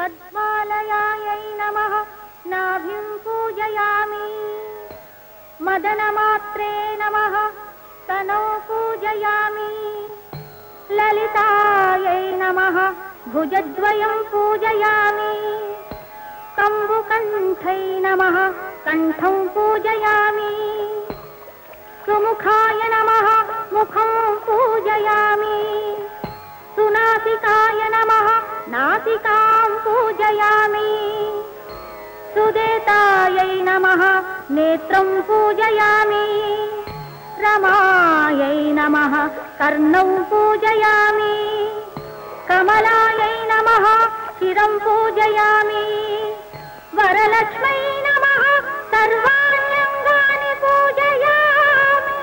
పద్మాలయాయై నమః నాభిం పూజయామి మదనమాత్రే నమః తనౌ పూజయామి లలితాయై నమః భుజద్వయం పూజయామి కంబుకంఠై నమః కంఠం పూజయామి సుముఖాయ నమః ముఖం పూజయామి సునాసికాయ నమః నాసికాం పూజయామి సుదేతాయై నమః నేత్రం పూజయామి రమాయై నమః కర్ణౌ పూజయామి కమలాయై నమః శిరం పూజయామి వరలక్ష్మై నమః సర్వాణ్యంగాని పూజయామి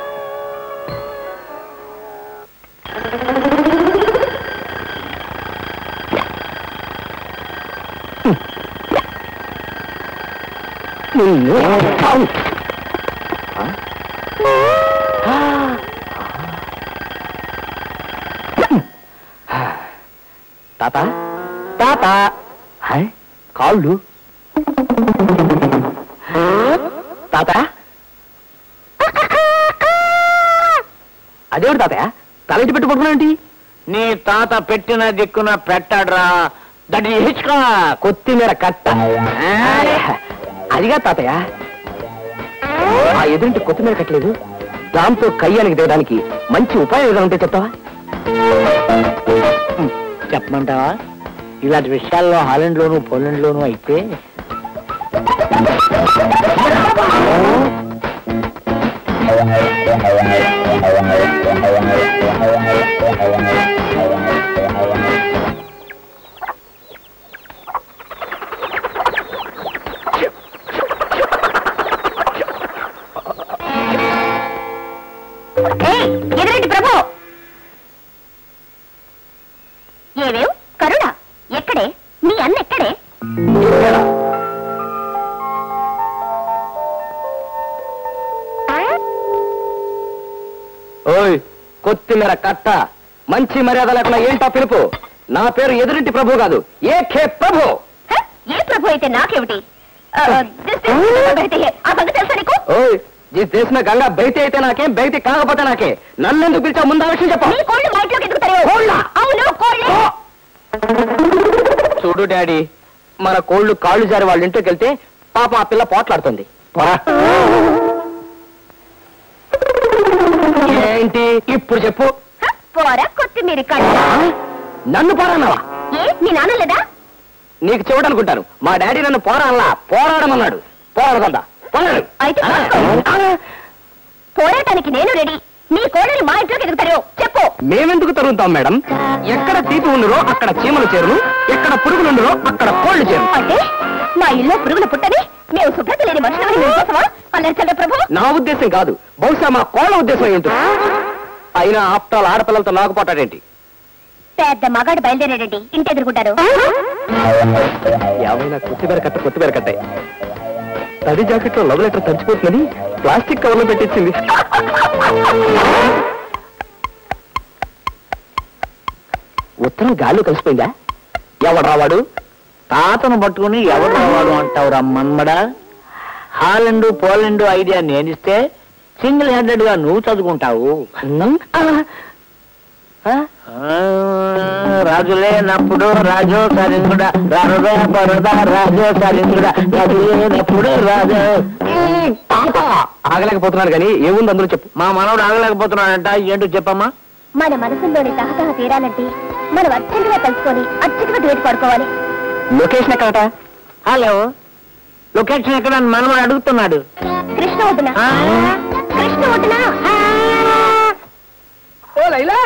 తాత తాత హాయ్ కాళ్ళు తాత అదేవిడు తాతయ్య తలెట్టి పెట్టి పడుకున్నాంటి నీ తాత పెట్టిన దిక్కున పెట్టాడ్రా దట్ హిచ్కా కొత్తిమీర కట్ట అదిగా తాతయ్య ఆ ఎదురింటి కొత్తిమీర కట్టలేదు దాంతో కయ్యానికి దిగడానికి మంచి ఉపాయం ఏదైనా ఉంటే చెప్తావా చెప్పమంటావా ఇలాంటి విషయాల్లో హాలండ్ లోను పోలాండ్ లోను అయితే ఎదురెడ్డి ప్రభు ఏవేవ్ కరుణ ఎక్కడే నీ అన్న ఎక్కడే ఓయ్ కొత్తిమీర కట్ట మంచి మర్యాద లేకుండా ఏంటో పిలుపు నా పేరు ఎదురింటి ప్రభు కాదు ఏకే ప్రభు హ? ఏ ప్రభు అయితే నాకేమిటి ఆ, this is సంగతి. ఆ సంగతి తెలుసా నీకు ఓయ్ జిస్ దేశమే గంగా బయట అయితే నాకేం బయట కాకపోతే నాకే నన్నెందుకు పిలిచా ముందు ఆ విషయం చెప్పు నీ కోళ్ళు మా ఇంట్లోకి ఎందుకు తరిగావు? కోళ్ళా? అవును కోళ్ళే చూడు డాడీ మన కోళ్ళు కాళ్ళు జారి వాళ్ళ ఇంటికి వెళ్తే పాప ఆ పిల్ల పోట్లాడుతుంది ఏంటి ఇప్పుడు చెప్పు హ? పోరా కొత్తిమీర కట్ట నన్ను పోరాన్నావా ఏ మీ నాన్న లేదా నీకు చెవుడనుకుంటాను మా డాడీ నన్ను పోరాడలా పోరాడమన్నాడు పోరాడదా పోరాడు అయితే పోరాడు. పోరాటానికి నేను రెడీ నీ కోడలు మా ఇంట్లోకి ఎందుకు తరిగావు? చెప్పు మేమెందుకు తరుగుతాం మేడం ఎక్కడ తీపి ఉండురో అక్కడ చీమలు చేరును ఎక్కడ పురుగులు ఉండురో అక్కడ కోళ్లు చేరు అంటే మా ఇల్లు పురుగులు పుట్టని మేము శుభ్రత లేని మనుషులని మేము కోసమా అల్లరి ప్రభు నా ఉద్దేశం కాదు బహుశా మా కోళ్ళ ఉద్దేశం ఏంటో అయినా ఆప్టాల్ ఆడపిల్లలతో నాకు పోటాడేంటి పెద్ద మగాడు బయలుదేరాడండి ఇంటి ఎదుర్కొంటారు ఏమైనా కొత్తిమీర కట్ట కొత్తిమీర కట్టాయి తడి జాకెట్ లో లవ్ లెటర్ తడిచిపోతుందని ప్లాస్టిక్ కవర్ లో పెట్టించింది ఉత్తరం గాల్లో కలిసిపోయిందా ఎవడు వాడు తాతను పట్టుకుని ఎవరు రావాడు అంటావురా మన్మడా హాలండ్ పోలాండ్ ఐడియా నేనిస్తే సింగిల్ హెడెడ్ గా నువ్వు చదువుకుంటావు ఆ, రాజు లేనప్పుడు రాజు సరింగుడ రరద పరద రాజు సరింగుడ రాజు లేనప్పుడు రాజు ఆగలేకపోతున్నాను కానీ ఏముంది అందులో చెప్పు మా మనవడు ఆగలేకపోతున్నాడంట ఏంటో చెప్పమ్మా మన మనసులోని తహతహ తీరాలంటే మనం అర్జెంటుగా కలుసుకొని అర్జెంటుగా డేట్ పడుకోవాలి లొకేషన్ ఎక్కడట హలో లొకేషన్ ఎక్కడ అని మనవడు అడుగుతున్నాడు కృష్ణ వదిన ఆ? కృష్ణ వదిన ఓ లైలా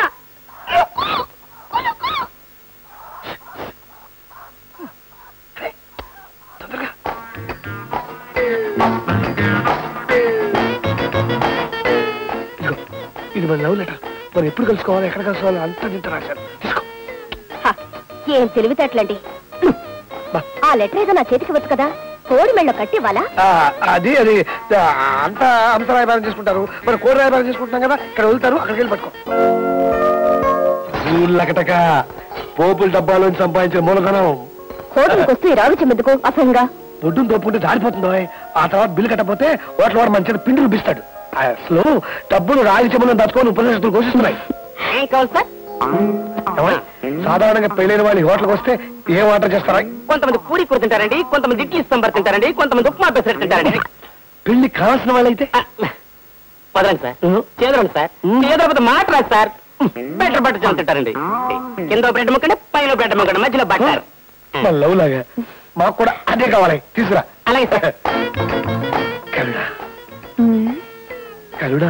ఇది మన లవ్ లెటర్ మనం ఎప్పుడు కలుసుకోవాలి ఎక్కడ కలుసుకోవాలి అంతా నింత రాశాను తీసుకో హ, ఏం తెలివితేటలండి ఆ లెటర్ ఏదో నా చేతికి వచ్చు కదా కోడి మెళ్ళ కట్టి ఇవ్వాలా ఆ, అది అది ఆ, అంతా అంత రాయబారం చేసుకుంటారు మన కోడి రాయబారం చేసుకుంటున్నాం కదా ఇక్కడ వెళ్తారు అక్కడికి వెళ్ళి పట్టుకో లకటక పోపుల డబ్బాలోంచి సంపాదించిన మూలధనం హోటల్కి వస్తూ ఈ రావి చెమ్మెదుకు అసహ్యంగా పొడ్డును తోపుకుంటే జారిపోతుందో ఆ తర్వాత బిల్లు కట్టకపోతే ఓట్ల వాడు మంచిగా పిండి చూపిస్తాడు అసలు డబ్బులు రాగి చెమ్మలను దాచుకొని ఉపనిషత్తులు ఘోషిస్తున్నాయి ఏం కావాలి సార్ ఏమోయ్, సాధారణంగా పెళ్ళైన వాళ్ళు ఈ హోటల్కి వస్తే ఏం ఆర్డర్ చేస్తారా కొంతమంది పూరి కూర తింటారండి కొంతమంది ఇడ్లీ సాంబార్ తింటారండి కొంతమంది ఉప్మా పెసరెట్ తింటారండి పెళ్లి కావాల్సిన వాళ్ళైతే ఆ, వదలండి సార్ చేదరండి సార్ చేదరకపోతే మాట రాదు సార్ బెటర్ బట్టర్ జనం తింటారండి కింద బ్రెడ్ ముక్కండి పైన బ్రెడ్ ముక్కండి మధ్యలో బట్టర్ మన లవ్ లాగా మాకు కూడా అదే కావాలి తీసుకురా అలాగే సార్ కరుడా కరుడా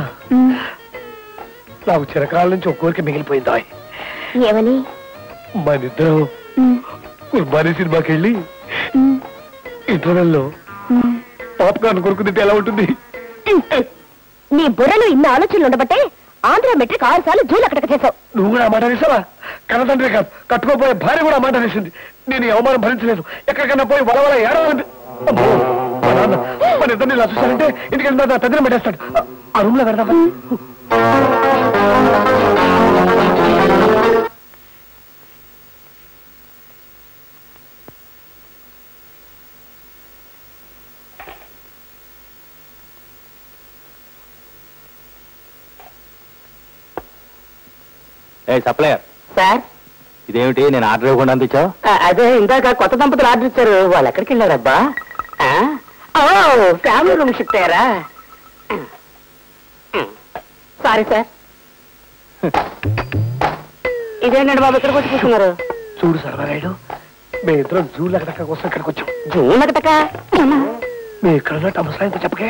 నాకు చిరకాల నుంచి ఒక కోరిక మిగిలిపోయిందా ఏమని మన ఇద్దరం కుర్బానీ సినిమాకి వెళ్ళి ఇంటర్వెల్లో పాప్కార్న్ కొరకు తింటే ఎలా ఉంటుంది నీ బుర్రలో ఇన్ని ఆలోచనలు ఉండబట్టే ఆంధ్ర మెట్రిక్ ఆరు సార్లు జూలు అక్కడికి చేసావు నువ్వు కూడా ఆ మాట వేసావా కన్నతండ్రి కాదు కట్టుకోపోయే భార్య కూడా ఆ మాట వేసింది నేను ఈ అవమానం భరించలేదు ఎక్కడికన్నా పోయి వల వల ఏడవాలంటే అబ్బో, మా నాన్న మన ఇద్దరిని ఇలా చూసారంటే ఇంటికి వెళ్ళిన తర్వాత తదిన పెట్టేస్తాడు ఆ రూమ్ లో పెడదామా ఏ సప్లయర్ సార్ ఇదేమిటి నేను ఆర్డర్ ఇవ్వకుండా అందించావు ఆ, అదే ఇందాక కొత్త దంపతులు ఆర్డర్ ఇచ్చారు వాళ్ళు ఎక్కడికి వెళ్ళారబ్బా ఆ? ఓ ఫ్యామిలీ రూమ్ షిఫ్ట్ అయ్యారా సారీ సార్ ఇదేంటండి బాబు ఇక్కడికి వచ్చి కూర్చున్నారు చూడు సర్వరాయుడు మేము ఇద్దరం జూలు అక్కడ కోసం ఇక్కడికి వచ్చాం జూన్ ఒకటక మేము ఇక్కడ ఉన్నట్టు అమ్మసాయంతో చెప్పకే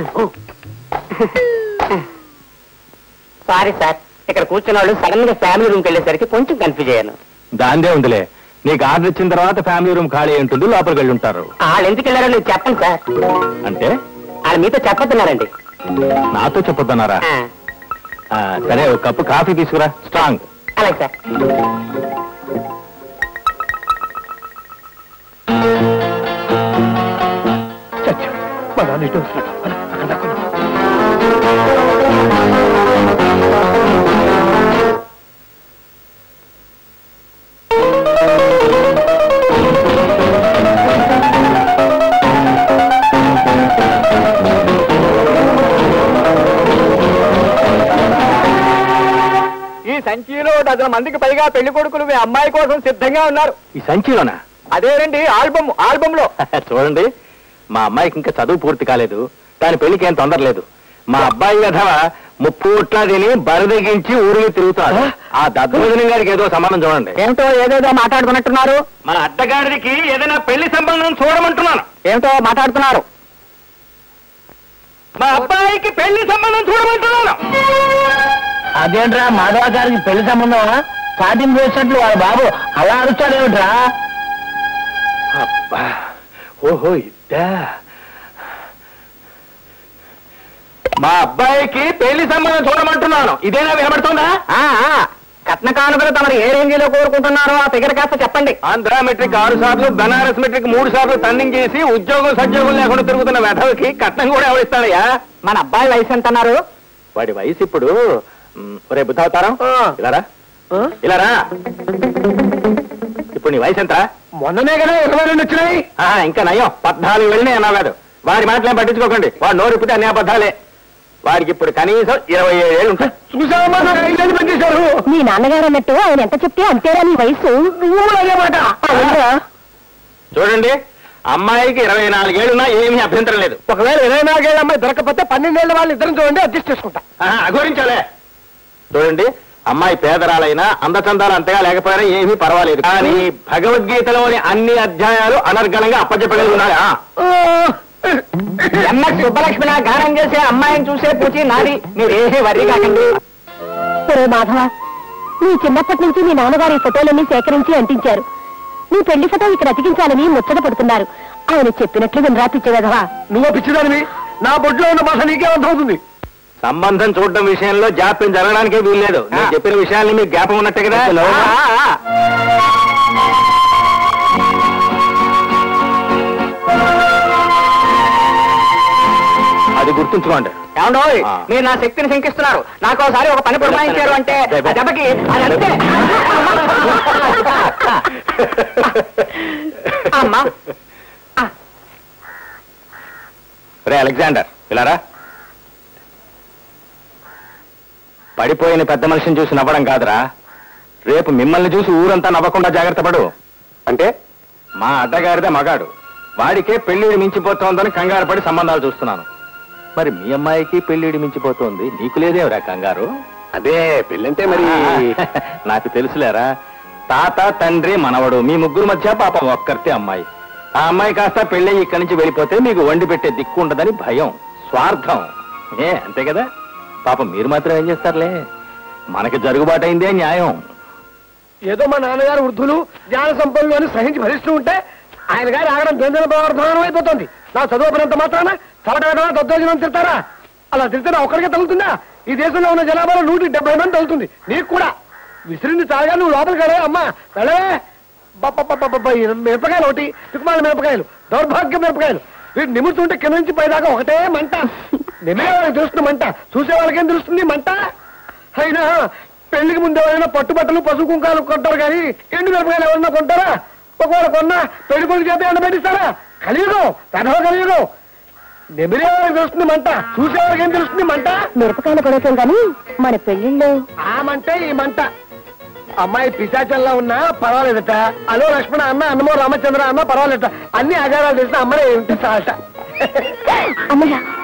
సారీ సార్ ఇక్కడ కూర్చున్న వాళ్ళు సడన్ గా ఫ్యామిలీ రూమ్కి వెళ్ళేసరికి కొంచెం కన్ఫ్యూజ్ అయ్యాను దాందే ఉందిలే నీకు ఆర్డర్ ఇచ్చిన తర్వాత ఫ్యామిలీ రూమ్ ఖాళీ అయి ఉంటుంది లోపలికి వెళ్ళి ఉంటారు వాళ్ళు ఎందుకు వెళ్ళారో నేను చెప్పండి సార్ అంటే వాళ్ళు మీతో చెప్పొద్దున్నారండి నాతో చెప్పొద్దన్నారా ఆ, ఆ, సరే ఒక కప్పు కాఫీ తీసుకురా స్ట్రాంగ్ అలాగే సార్ చచ్చా మా నాన్న ఇటు వస్తున్నాడు పద, అక్కడ దాక్కుందాం. ఈ సంచిలో డజన్ మందికి పైగా పెళ్లి కొడుకులు మీ అమ్మాయి కోసం సిద్ధంగా ఉన్నారు ఈ సంచిలోనా అదేనండి ఆల్బమ్ ఆల్బమ్ లో చూడండి మా అమ్మాయికి ఇంకా చదువు పూర్తి కాలేదు దాని పెళ్లికి ఏం తొందర లేదు మా అబ్బాయి కథ ముప్పూట్లా తిని బరదగించి ఊరికి తిరుగుతాడు ఆ దద్దోజనం గారికి ఏదో సంబంధం చూడండి ఏమిటో ఏదేదో మాట్లాడుకున్నట్టున్నారు మన అత్తగారికి ఏదైనా పెళ్లి సంబంధం చూడమంటున్నాను ఏమిటో మాట్లాడుతున్నారు మా అబ్బాయికి పెళ్లి సంబంధం చూడమంటున్నాను అదేంట్రా మాధవ గారికి పెళ్లి సంబంధమా సాటింపు చేసినట్లు వాళ్ళ బాబు అలా అరుస్తాడేమిట్రా అబ్బా ఓహో ఇద్దా మా అబ్బాయికి పెళ్లి సంబంధం చూడమంటున్నాను ఇదేనా వినబడుతుందా కట్న కానుకలు తమరు ఏ రేంజ్ లో కోరుకుంటున్నారో ఆ ఫిగర్ కాస్త చెప్పండి ఆంధ్ర మెట్రిక్ ఆరు సార్లు బనారస్ మెట్రిక్ మూడు సార్లు టన్నింగ్ చేసి ఉద్యోగం సద్యోగం లేకుండా తిరుగుతున్న వెధవకి కట్నం కూడా ఎవరిస్తాడయ్యా మన అబ్బాయి వయసు ఎంత అన్నారు వాడి వయసు ఇప్పుడు మ్, ఒరే బుద్ధావతారం ఇలారా ఇలారా ఇప్పుడు నీ వయసు ఎంత మొన్ననే కదా ఇరవై రెండు వచ్చినాయి ఆ, ఇంకా నయం పద్నాలుగు వెళ్ళినాయి అన్నాడు వాడి మాటలేం పట్టించుకోకండి వాడు నోరిప్పితే అన్ని అబద్ధాలే వాడికి ఇప్పుడు కనీసం ఇరవై ఏడు ఏళ్ళు ఉంటాయి చూసావమ్మా నాకు ఐదేళ్ళు పనిచేశారు మీ నాన్నగారు అన్నట్టు ఆయన ఎంత చెప్తే అంతేరా నీ వయసు నువ్వు కూడా అదే మాట అవునురా. చూడండి అమ్మాయికి ఇరవై నాలుగేళ్ళున్నా ఏమీ అభ్యంతరం లేదు ఒకవేళ ఇరవై నాలుగేళ్ళ అమ్మాయి దొరకకపోతే పన్నెండేళ్ల వాళ్ళు ఇద్దరం చూడండి అడ్జస్ట్ చేసుకుంటా ఆహా, అఘోరించాలే చూడండి అమ్మాయి పేదరాలైనా అందచందాలు అంతగా లేకపోయినా ఏమీ పర్వాలేదు కానీ భగవద్గీతలోని అన్ని అధ్యాయాలు అనర్గళంగా అప్పచెప్పగలుగుతున్నాయా ఎంఎస్ సుబ్బలక్ష్మి నా గానం చేసే అమ్మాయిని చూసే పూచి నాది మీరు ఏ వరి కాకండి ఒరే మాధవ నీ చిన్నప్పటి నుంచి మీ నాన్నగారి ఈ ఫోటోలన్నీ సేకరించి అంటించారు నీ పెళ్లి ఫోటో ఇక్కడ అతికించాలని ముచ్చట పడుతున్నారు ఆయన చెప్పినట్లు వినరా పిచ్చగదవా నువ్వు పిచ్చిదానివి నా బొడ్లో ఉన్న భాష నీకే అర్థమవుతుంది సంబంధం చూడడం విషయంలో జాప్యం జరగడానికే వీల్లేదు నేను చెప్పిన విషయాల్ని మీకు జ్ఞాపం ఉన్నట్టే కదా ఆ, ఆ, ఆ. అది గుర్తుంచుకోండి ఏమండోయ్ ఆ. మీరు నా శక్తిని శంకిస్తున్నారు నాకు ఒకసారి ఒక పని పురమాయించారు అంటే ఆ దెబ్బకి అది అంతే అమ్మా రే అలెగ్జాండర్ ఇలారా పడిపోయిన పెద్ద మనిషిని చూసి నవ్వడం కాదురా రేపు మిమ్మల్ని చూసి ఊరంతా నవ్వకుండా జాగ్రత్త పడు అంటే మా అడ్డగారిదే మగాడు వాడికే పెళ్లిడి మించిపోతోందని కంగారు పడి సంబంధాలు చూస్తున్నాను మరి మీ అమ్మాయికి పెళ్లిడి మించిపోతోంది నీకు లేదేవరా కంగారు అదే పెళ్ళంటే మరి నాకు తెలుసులేరా తాత తండ్రి మనవడు మీ ముగ్గురు మధ్య పాపం ఒక్కరితే అమ్మాయి ఆ అమ్మాయి కాస్త పెళ్ళి ఇక్కడి నుంచి వెళ్ళిపోతే మీకు వండి పెట్టే దిక్కు ఉండదని భయం స్వార్థం ఏ అంతే కదా పాపం మీరు మాత్రం ఏం చేస్తారులే మనకి జరుగుబాటైందే న్యాయం ఏదో మా నాన్నగారు వృద్ధులు జ్ఞాన సంపన్నులు అని సహించి భరిస్తూ ఉంటే ఆయన గారు ఆగడం ద్వంద్వ ప్రవర్తనం అయిపోతుంది నా చదువు పడినంత మాత్రాన చవటం దద్దోజనం తింటారా అలా తింటే నా ఒక్కడికే తగులుతుందా ఈ దేశంలో ఉన్న జనాభాలో నూటికి డెబ్బై మంది తగులుతుంది నీకు కూడా విసిరింది తాగా నువ్వు లోపలికి వెళ్ళే అమ్మా వెళ్ళవే బబ్బబ్బబ్బబ్బ, ఈ మిరపకాయలు ఒకటి తుకుమాల మిరపకాయలు దౌర్భాగ్య మిరపకాయలు వీటి నిమురుతుంటే కింద నుంచి పైదాకా ఒకటే మంట నిమే వాళ్ళకి తెలుస్తుంది మంట చూసే వాళ్ళకేం తెలుస్తుంది మంట అయినా పెళ్లికి ముందు ఎవరైనా పట్టుబట్టలు పసుపు కుంకాలు కొంటారు కానీ ఎండు మిరపకాయలు ఎవరన్నా కొంటారా ఒకవేళ కొన్నా పెళ్లి కొడుకు చేత ఎండ పెట్టిస్తారా కలియుగం పెదవ కలియుగం నెమిరే వాళ్ళకి తెలుస్తుంది మంట చూసేవాళ్ళకి ఏం తెలుస్తుంది మంట మిరపకాయలు కొనసాం కానీ మన పెళ్లిళ్ళు ఆ మంటే ఈ మంట అమ్మాయి పిశాచంలా ఉన్నా పర్వాలేదట అలో లక్ష్మణ అన్న అన్నమో రామచంద్ర అన్న పర్వాలేదట అన్ని ఆధారాలు తెలిసిన అమ్మాయి ఉంటే చాలట అమ్మయ్య